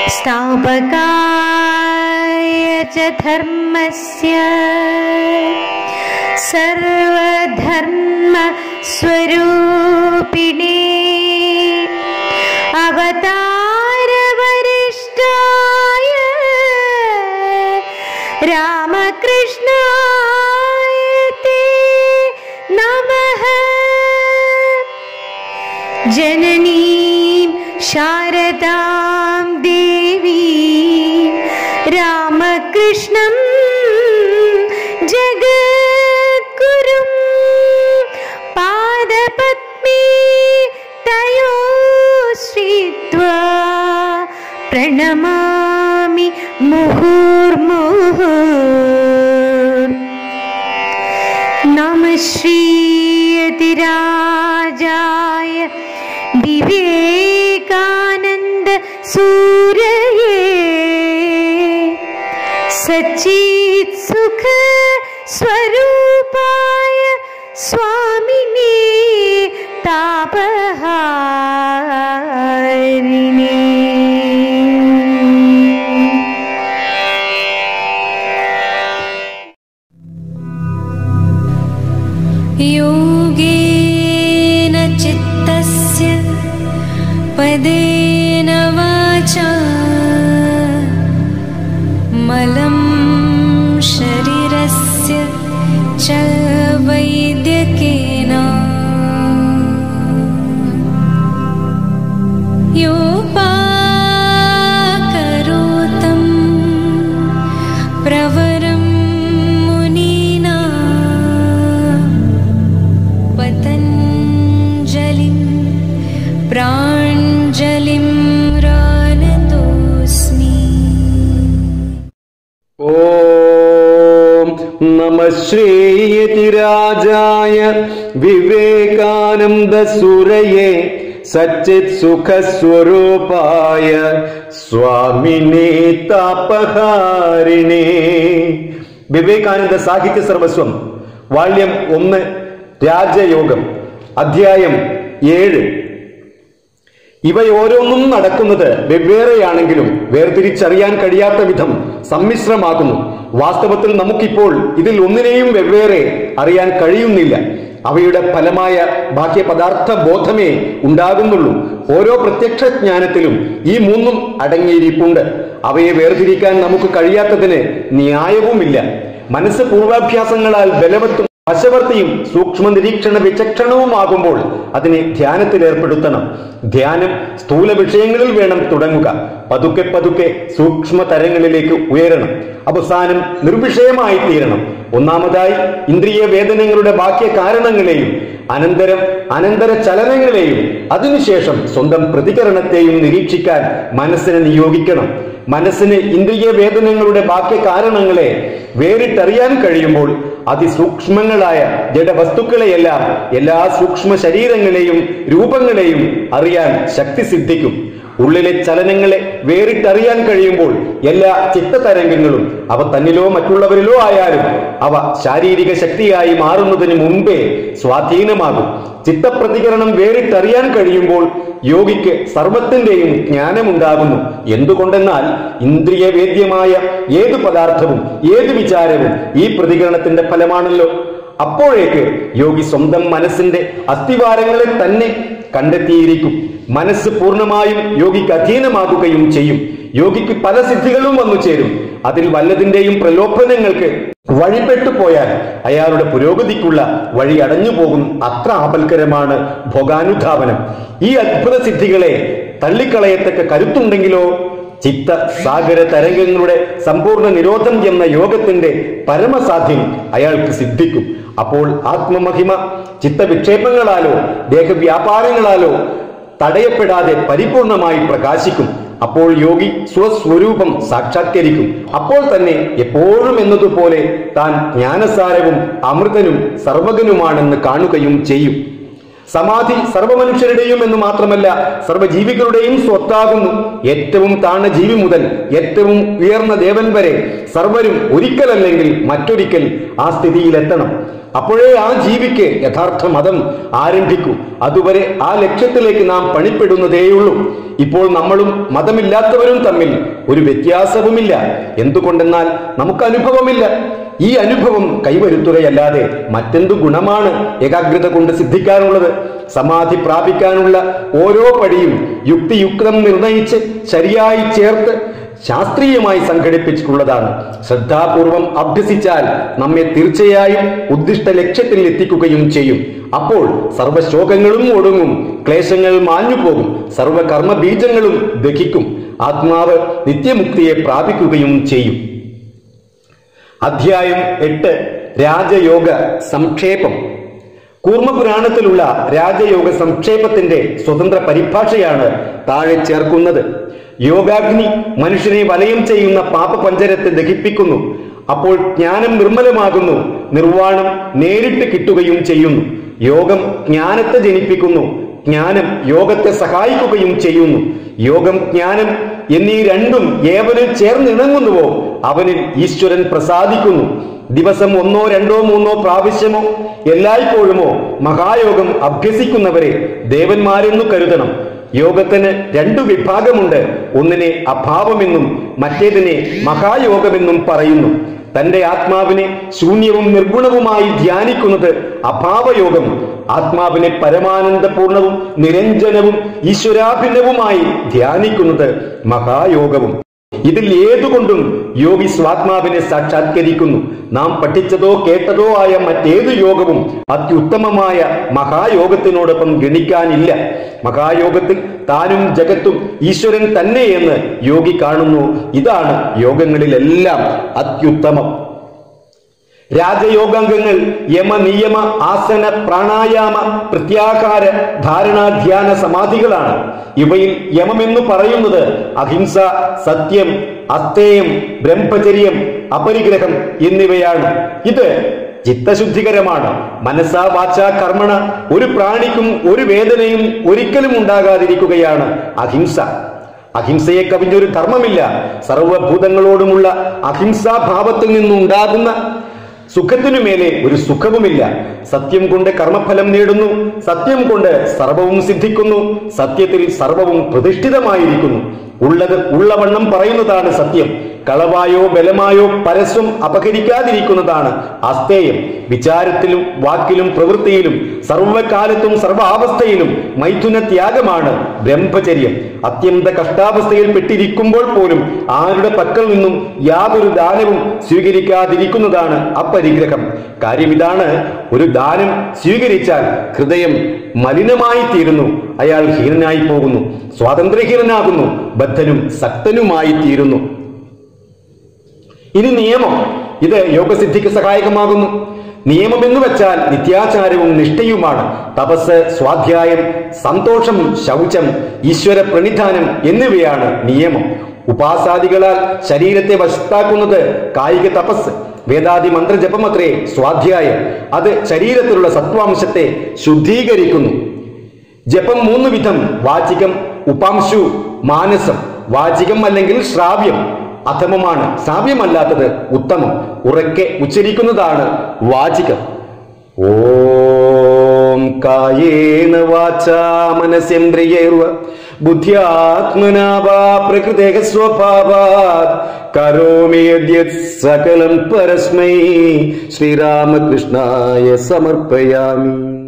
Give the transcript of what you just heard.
स्थापकाय च धर्मस्य सर्वधर्मस्वरूपिणे अवतारवरिष्ठाय रामकृष्णाय ते नमः जननीं शारदां देवी रामकृष्णं जगद्गुरुं पादपद्मे तयो श्रीत्वा प्रणमामि मुहुर्मुहुः नमः श्रीयतिराजाय विवेकानन्द सूरये सच्चित् सुख स्वरूपाय स्वामिने तापहारिणे योगेन चित्तस्य पदेन वाचा मलं शरीरस्य च वैद्यकेन योपाकरोतं प्रवरं मुनीना पतञ्जलिं प्राञ्जलिं रानतोऽस्मि ഓം നമ ശ്രീയതിരാജായ വിവേകാനന്ദ സുരയെ സച്ചിത് സുഖസ്വരൂപായ സ്വാമിനേ താപഹാരിണേ വിവേകാനന്ദ സാഹിത്യ സർവസ്വം വാള്യം ഒന്ന് രാജയോഗം അധ്യായം ഏഴ് ഇവയോരോന്നും നടക്കുന്നത് വെവ്വേറെയാണെങ്കിലും വേർതിരിച്ചറിയാൻ കഴിയാത്ത വിധം സമ്മിശ്രമാകുന്നു വാസ്തവത്തിൽ നമുക്കിപ്പോൾ ഇതിൽ ഒന്നിനെയും വെവ്വേറെ അറിയാൻ കഴിയുന്നില്ല അവയുടെ ഫലമായ ബാഹ്യപദാർത്ഥ ബോധമേ ഉണ്ടാകുന്നുള്ളൂ ഓരോ പ്രത്യക്ഷ ജ്ഞാനത്തിലും ഈ മൂന്നും അടങ്ങിയിരിപ്പുണ്ട് അവയെ വേർതിരിക്കാൻ നമുക്ക് കഴിയാത്തതിന് ന്യായവുമില്ല മനസ്സ് പൂർവാഭ്യാസങ്ങളാൽ ബലവത്തും വശവർത്തിയും സൂക്ഷ്മ നിരീക്ഷണ വിചക്ഷണവുമാകുമ്പോൾ അതിനെ ധ്യാനത്തിൽ ഏർപ്പെടുത്തണം ധ്യാനം സ്ഥൂല വിഷയങ്ങളിൽ വേണം തുടങ്ങുക പതുക്കെ പതുക്കെ സൂക്ഷ്മ തരങ്ങളിലേക്ക് ഉയരണം അവസാനം നിർവിഷയമായി തീരണം ഒന്നാമതായി ഇന്ദ്രിയ വേദനങ്ങളുടെ ബാഹ്യ കാരണങ്ങളെയും അനന്തരം അനന്തര ചലനങ്ങളെയും അതിനുശേഷം സ്വന്തം പ്രതികരണത്തെയും നിരീക്ഷിക്കാൻ മനസ്സിനെ നിയോഗിക്കണം മനസ്സിന് ഇന്ദ്രിയ വേദനങ്ങളുടെ ബാഹ്യ കാരണങ്ങളെ വേറിട്ടറിയാൻ കഴിയുമ്പോൾ അതിസൂക്ഷ്മങ്ങളായ ജഡവസ്തുക്കളെയെല്ലാം എല്ലാ സൂക്ഷ്മ ശരീരങ്ങളെയും രൂപങ്ങളെയും അറിയാൻ ശക്തി സിദ്ധിക്കും ഉള്ളിലെ ചലനങ്ങളെ വേറിട്ടറിയാൻ കഴിയുമ്പോൾ എല്ലാ ചിത്തതരംഗങ്ങളും അവ തന്നിലോ മറ്റുള്ളവരിലോ ആയാലും അവ ശാരീരിക ശക്തിയായി മാറുന്നതിന് മുമ്പേ സ്വാധീനമാകും ചിത്തപ്രതികരണം വേറിട്ടറിയാൻ കഴിയുമ്പോൾ യോഗിക്ക് സർവത്തിന്റെയും ജ്ഞാനമുണ്ടാകുന്നു എന്തുകൊണ്ടെന്നാൽ ഇന്ദ്രിയവേദ്യമായ ഏതു പദാർത്ഥവും ഏതു വിചാരവും ഈ പ്രതികരണത്തിന്റെ ഫലമാണല്ലോ അപ്പോഴേക്ക് യോഗി സ്വന്തം മനസ്സിന്റെ അസ്ഥിവാരങ്ങളെ തന്നെ കണ്ടെത്തിയിരിക്കും മനസ്സ് പൂർണ്ണമായും യോഗിക്ക് അധീനമാകുകയും ചെയ്യും യോഗിക്ക് പല സിദ്ധികളും വന്നു ചേരും അതിൽ വല്ലതിന്റെയും പ്രലോഭനങ്ങൾക്ക് വഴിപ്പെട്ടു പോയാൽ അയാളുടെ പുരോഗതിക്കുള്ള വഴി അടഞ്ഞു പോകും അത്ര ആപൽക്കരമാണ് ഭോഗാനുധാവനം ഈ അത്ഭുത സിദ്ധികളെ തള്ളിക്കളയത്തക്ക കരുത്തുണ്ടെങ്കിലോ ചിത്ത സാഗര തരംഗങ്ങളുടെ സമ്പൂർണ്ണ നിരോധം എന്ന യോഗത്തിന്റെ പരമസാധ്യം അയാൾക്ക് സിദ്ധിക്കും അപ്പോൾ ആത്മമഹിമ ചിത്തവിക്ഷേപങ്ങളാലോ ദേഹവ്യാപാരങ്ങളാലോ തടയപ്പെടാതെ പരിപൂർണമായി പ്രകാശിക്കും അപ്പോൾ യോഗി സ്വസ്വരൂപം സാക്ഷാത്കരിക്കും അപ്പോൾ തന്നെ എപ്പോഴും എന്നതുപോലെ താൻ ജ്ഞാനസാരവും അമൃതനും സർവകനുമാണെന്ന് കാണുകയും ചെയ്യും സമാധി സർവ്വമനുഷ്യരുടെയും എന്ന് മാത്രമല്ല സർവ്വജീവികളുടെയും സ്വത്താകുന്നു ഏറ്റവും താഴ്ന്ന ജീവി മുതൽ ഏറ്റവും ഉയർന്ന ദേവൻ വരെ സർവരും ഒരിക്കലല്ലെങ്കിൽ മറ്റൊരിക്കൽ ആ സ്ഥിതിയിലെത്തണം അപ്പോഴേ ആ ജീവിക്ക് യഥാർത്ഥ മതം ആരംഭിക്കൂ അതുവരെ ആ ലക്ഷ്യത്തിലേക്ക് നാം പണിപ്പെടുന്നതേയുള്ളൂ ഇപ്പോൾ നമ്മളും മതമില്ലാത്തവരും തമ്മിൽ ഒരു വ്യത്യാസവുമില്ല എന്തുകൊണ്ടെന്നാൽ നമുക്ക് അനുഭവമില്ല ഈ അനുഭവം കൈവരുത്തുകയല്ലാതെ മറ്റെന്തു ഗുണമാണ് ഏകാഗ്രത കൊണ്ട് സിദ്ധിക്കാനുള്ളത് സമാധി പ്രാപിക്കാനുള്ള ഓരോ പടിയും യുക്തിയുക്തം നിർണയിച്ച് ശരിയായി ചേർത്ത് ശാസ്ത്രീയമായി സംഘടിപ്പിച്ചിട്ടുള്ളതാണ് ശ്രദ്ധാപൂർവം അഭ്യസിച്ചാൽ നമ്മെ തീർച്ചയായും ഉദ്ദിഷ്ട ലക്ഷ്യത്തിൽ എത്തിക്കുകയും ചെയ്യും അപ്പോൾ സർവശോകങ്ങളും ഒടുങ്ങും ക്ലേശങ്ങൾ മാഞ്ഞു പോകും സർവകർമ്മ ബീജങ്ങളും ദഹിക്കും ആത്മാവ് നിത്യമുക്തിയെ പ്രാപിക്കുകയും ചെയ്യും അധ്യായം എട്ട് രാജയോഗ സംക്ഷേപം കൂർമ്മപുരാണത്തിലുള്ള രാജയോഗ സംക്ഷേപത്തിന്റെ സ്വതന്ത്ര പരിഭാഷയാണ് താഴെ ചേർക്കുന്നത് യോഗാഗ്നി മനുഷ്യനെ വലയം ചെയ്യുന്ന പാപപഞ്ചരത്തെ ദഹിപ്പിക്കുന്നു അപ്പോൾ ജ്ഞാനം നിർമ്മലമാകുന്നു നിർവാണം നേരിട്ട് കിട്ടുകയും ചെയ്യുന്നു യോഗം ജ്ഞാനത്തെ ജനിപ്പിക്കുന്നു ജ്ഞാനം യോഗത്തെ സഹായിക്കുകയും ചെയ്യുന്നു യോഗം ജ്ഞാനം എന്നീ രണ്ടും ഏവനിൽ ചേർന്നിണങ്ങുന്നുവോ അവനിൽ ഈശ്വരൻ പ്രസാദിക്കുന്നു ദിവസം ഒന്നോ രണ്ടോ മൂന്നോ പ്രാവശ്യമോ എല്ലായ്പ്പോഴുമോ മഹായോഗം അഭ്യസിക്കുന്നവരെ ദേവന്മാരെന്നു കരുതണം യോഗത്തിന് രണ്ടു വിഭാഗമുണ്ട് ഒന്നിനെ അഭാവമെന്നും മറ്റേതിനെ മഹായോഗമെന്നും പറയുന്നു തന്റെ ആത്മാവിനെ ശൂന്യവും നിർഗുണവുമായി ധ്യാനിക്കുന്നത് അഭാവയോഗം ആത്മാവിനെ പരമാനന്ദപൂർണവും നിരഞ്ജനവും ഈശ്വരാഭിന്നവുമായി ധ്യാനിക്കുന്നത് മഹായോഗവും ഇതിൽ ഏതുകൊണ്ടും യോഗി സ്വാത്മാവിനെ സാക്ഷാത്കരിക്കുന്നു നാം പഠിച്ചതോ കേട്ടതോ ആയ മറ്റേതു യോഗവും അത്യുത്തമമായ മഹായോഗത്തിനോടൊപ്പം ഗണിക്കാനില്ല മഹായോഗത്തിൽ താനും ജഗത്തും ഈശ്വരൻ തന്നെയെന്ന് യോഗി കാണുന്നു ഇതാണ് യോഗങ്ങളിലെല്ലാം അത്യുത്തമം രാജയോഗാംഗങ്ങൾ യമ നിയമ ആസന പ്രാണായാമ പ്രത്യാഹാര ധാരണാധ്യാന സമാധികളാണ് ഇവയിൽ യമമെന്ന് പറയുന്നത് അഹിംസ സത്യം അസ്തേയം ബ്രഹ്മചര്യം അപരിഗ്രഹം എന്നിവയാണ് ഇത് ചിത്തശുദ്ധികരമാണ് മനസ്സാ വാച കർമ്മണ ഒരു പ്രാണിക്കും ഒരു വേദനയും ഒരിക്കലും ഉണ്ടാകാതിരിക്കുകയാണ് അഹിംസ അഹിംസയെ കവിഞ്ഞൊരു ധർമ്മമില്ല സർവഭൂതങ്ങളോടുമുള്ള അഹിംസാഭാവത്തിൽ നിന്നുണ്ടാകുന്ന സുഖത്തിനു മേലെ ഒരു സുഖവുമില്ല സത്യം കൊണ്ട് കർമ്മഫലം നേടുന്നു സത്യം കൊണ്ട് സർവവും സിദ്ധിക്കുന്നു സത്യത്തിൽ സർവവും പ്രതിഷ്ഠിതമായിരിക്കുന്നു ഉള്ളത് ഉള്ളവണ്ണം പറയുന്നതാണ് സത്യം കളവായോ ബലമായോ പരസ്യം അപഹരിക്കാതിരിക്കുന്നതാണ് അസ്തേയം വിചാരത്തിലും വാക്കിലും പ്രവൃത്തിയിലും സർവകാലത്തും സർവാവസ്ഥയിലും മൈഥുന ത്യാഗമാണ് ബ്രഹ്മചര്യം അത്യന്ത കഷ്ടാവസ്ഥയിൽ പെട്ടിരിക്കുമ്പോൾ പോലും ആരുടെ പക്കൽ നിന്നും യാതൊരു ദാനവും സ്വീകരിക്കാതിരിക്കുന്നതാണ് അപരിഗ്രഹം കാര്യം ഇതാണ് ഒരു ദാനം സ്വീകരിച്ചാൽ ഹൃദയം മലിനമായി തീരുന്നു അയാൾ ഹീനനായി പോകുന്നു സ്വാതന്ത്ര്യഹീനനാകുന്നു ബദ്ധനും സക്തനുമായി തീരുന്നു ഇനി നിയമം ഇത് യോഗസിദ്ധിക്ക് സഹായകമാകുന്നു നിയമം എന്ന് വെച്ചാൽ നിത്യാചാരവും നിഷ്ഠയുമാണ് തപസ് സ്വാധ്യായം സന്തോഷം ശൗചം ഈശ്വര പ്രണിധാനം എന്നിവയാണ് നിയമം ഉപാസാദികളാൽ ശരീരത്തെ വശത്താക്കുന്നത് കായിക തപസ് വേദാദി മന്ത്രജപമത്രേ സ്വാധ്യായം അത് ശരീരത്തിലുള്ള സത്വാംശത്തെ ശുദ്ധീകരിക്കുന്നു ജപം മൂന്ന് വിധം വാചികം ഉപാംശു മാനസം വാചികം അല്ലെങ്കിൽ ശ്രാവ്യം അധമമാണ് ശ്രാവ്യമല്ലാത്തത് ഉത്തമം ഉറക്കെ ഉച്ചരിക്കുന്നതാണ് വാചികം ഓം കായേന വാചാ മനസ്സേന്ദ്രിയൈർവ ബുദ്ധ്യാത്മനാ വാ പ്രകൃതേഹ സ്വഭാവാത് കരോമി യദ്യത് സകലം പരസ്മൈ ശ്രീരാമകൃഷ്ണായ സമർപ്പയാമി